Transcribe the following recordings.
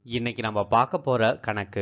இன்னைக்கு நம்ம பார்க்க போற கணக்கு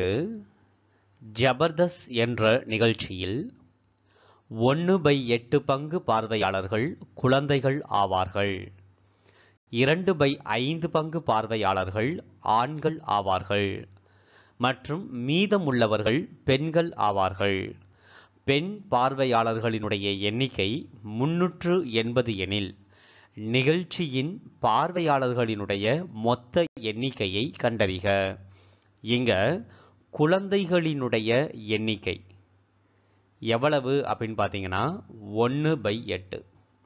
ஜபர்தஸ் என்ற நிகழ்ச்சியில் ஒன்று பை எட்டு பங்கு பார்வையாளர்கள் குழந்தைகள் ஆவார்கள் இரண்டு பை ஐந்து பங்கு பார்வையாளர்கள் ஆண்கள் ஆவார்கள் மற்றும் மீதமுள்ளவர்கள் பெண்கள் ஆவார்கள் பெண் பார்வையாளர்களினுடைய எண்ணிக்கை முன்னூற்று எண்பது எனில் நிகழ்ச்சியின் பார்வையாளர்களினுடைய மொத்த எண்ணிக்கையை கண்டறிக இங்க குழந்தைகளினுடைய எண்ணிக்கை எவ்வளவு அப்படின்னு பார்த்தீங்கன்னா ஒன்று பை எட்டு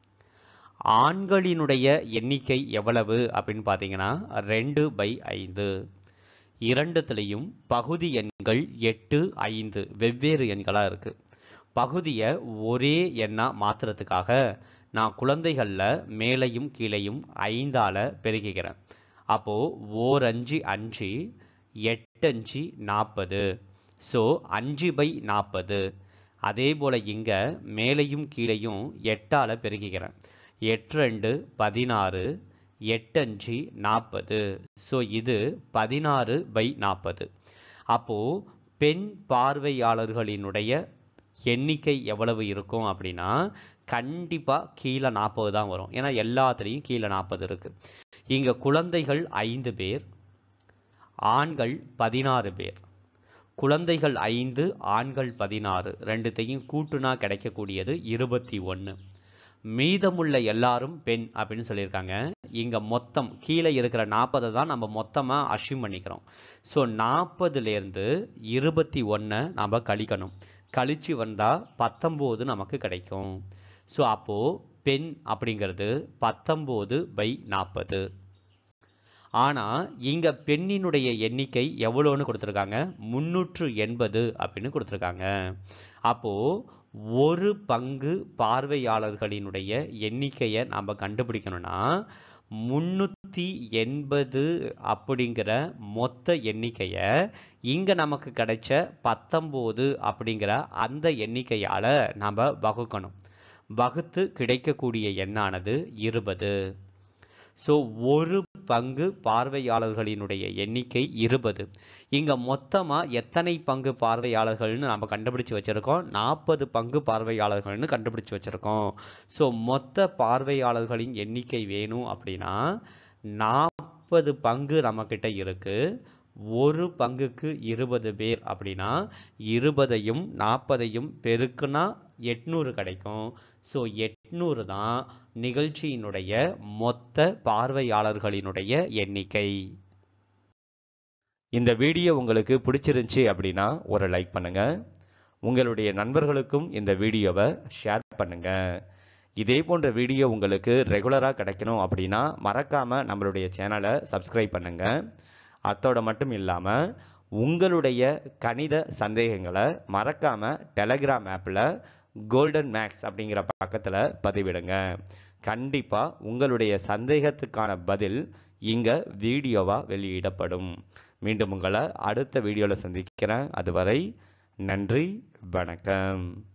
ஆண்களினுடைய எண்ணிக்கை எவ்வளவு அப்படின்னு பார்த்தீங்கன்னா ரெண்டு பை ஐந்து இரண்டுத்துலேயும் பகுதி எண்கள் எட்டு ஐந்து வெவ்வேறு எண்களாக இருக்குது பகுதியை ஒரே எண்ணாக மாற்றுறதுக்காக நான் குழந்தைகளில் மேலையும் கீழையும் ஐந்தால் பெருக்கிக்கிறேன் அப்போது ஓர் அஞ்சு அஞ்சு எட்டஞ்சு நாற்பது ஸோ அஞ்சு பை நாற்பது அதே போல் இங்கே மேலையும் கீழையும் எட்டால் பெருக்கிக்கிறேன் எட்டு ரெண்டு பதினாறு எட்டஞ்சு நாற்பது ஸோ இது பதினாறு பை நாற்பது அப்போது பெண் பார்வையாளர்களினுடைய எண்ணிக்கை எவ்வளவு இருக்கும் அப்படின்னா கண்டிப்பாக கீழே நாற்பது தான் வரும் ஏன்னா எல்லாத்துலேயும் கீழே நாற்பது இருக்குது இங்கே குழந்தைகள் ஐந்து பேர் ஆண்கள் பதினாறு பேர் குழந்தைகள் ஐந்து ஆண்கள் பதினாறு ரெண்டுத்தையும் கூட்டுனா கிடைக்கக்கூடியது இருபத்தி ஒன்று மீதமுள்ள எல்லாரும் பெண் அப்படின்னு சொல்லியிருக்காங்க இங்கே மொத்தம் கீழே இருக்கிற நாற்பதை தான் நம்ம மொத்தமாக அஷ்யூம் பண்ணிக்கிறோம் ஸோ நாற்பதுலேருந்து இருபத்தி ஒன்றை நம்ம கழிக்கணும் கழிச்சு வந்தால் பத்தொம்போது நமக்கு கிடைக்கும் ஸோ அப்போது பெண் அப்படிங்கிறது பத்தொம்போது பை நாற்பது ஆனால் இங்கே பெண்ணினுடைய எண்ணிக்கை எவ்வளோன்னு கொடுத்துருக்காங்க முந்நூற்று எண்பது அப்படின்னு கொடுத்துருக்காங்க அப்போது ஒரு பங்கு பார்வையாளர்களினுடைய எண்ணிக்கையை நாம் கண்டுபிடிக்கணும்னா முன்னூற்றி எண்பது அப்படிங்கிற மொத்த எண்ணிக்கையை இங்கே நமக்கு கிடைச்ச பத்தொம்போது அப்படிங்கிற அந்த எண்ணிக்கையால் நாம் வகுக்கணும் வகுத்து கிடைக்கக்கூடிய எண்ணானது இருபது ஸோ ஒரு பங்கு பார்வையாளர்களினுடைய எண்ணிக்கை இருபது இங்கே மொத்தமாக எத்தனை பங்கு பார்வையாளர்கள்னு நம்ம கண்டுபிடிச்சு வச்சுருக்கோம் நாற்பது பங்கு பார்வையாளர்கள்னு கண்டுபிடிச்சு வச்சுருக்கோம் ஸோ மொத்த பார்வையாளர்களின் எண்ணிக்கை வேணும் அப்படின்னா நாற்பது பங்கு நம்மக்கிட்ட இருக்குது ஒரு பங்குக்கு இருபது பேர் அப்படின்னா இருபதையும் நாற்பதையும் பெருக்குனா எட்நூறு கிடைக்கும் ஸோ எட்நூறு தான் நிகழ்ச்சியினுடைய மொத்த பார்வையாளர்களினுடைய எண்ணிக்கை இந்த வீடியோ உங்களுக்கு பிடிச்சிருந்துச்சி அப்படின்னா ஒரு லைக் பண்ணுங்க உங்களுடைய நண்பர்களுக்கும் இந்த வீடியோவை ஷேர் பண்ணுங்க இதே போன்ற வீடியோ உங்களுக்கு ரெகுலராக கிடைக்கணும் அப்படின்னா மறக்காமல் நம்மளுடைய சேனலை சப்ஸ்கிரைப் பண்ணுங்க அத்தோட மட்டும் இல்லாமல் உங்களுடைய கணித சந்தேகங்களை மறக்காமல் டெலகிராம் ஆப்பில் கோல்டன் மேக்ஸ் அப்படிங்கிற பக்கத்தில் பதிவிடுங்க கண்டிப்பாக உங்களுடைய சந்தேகத்துக்கான பதில் இங்கே வீடியோவாக வெளியிடப்படும் மீண்டும் உங்களை அடுத்த வீடியோவில் சந்திக்கிறேன் அதுவரை நன்றி வணக்கம்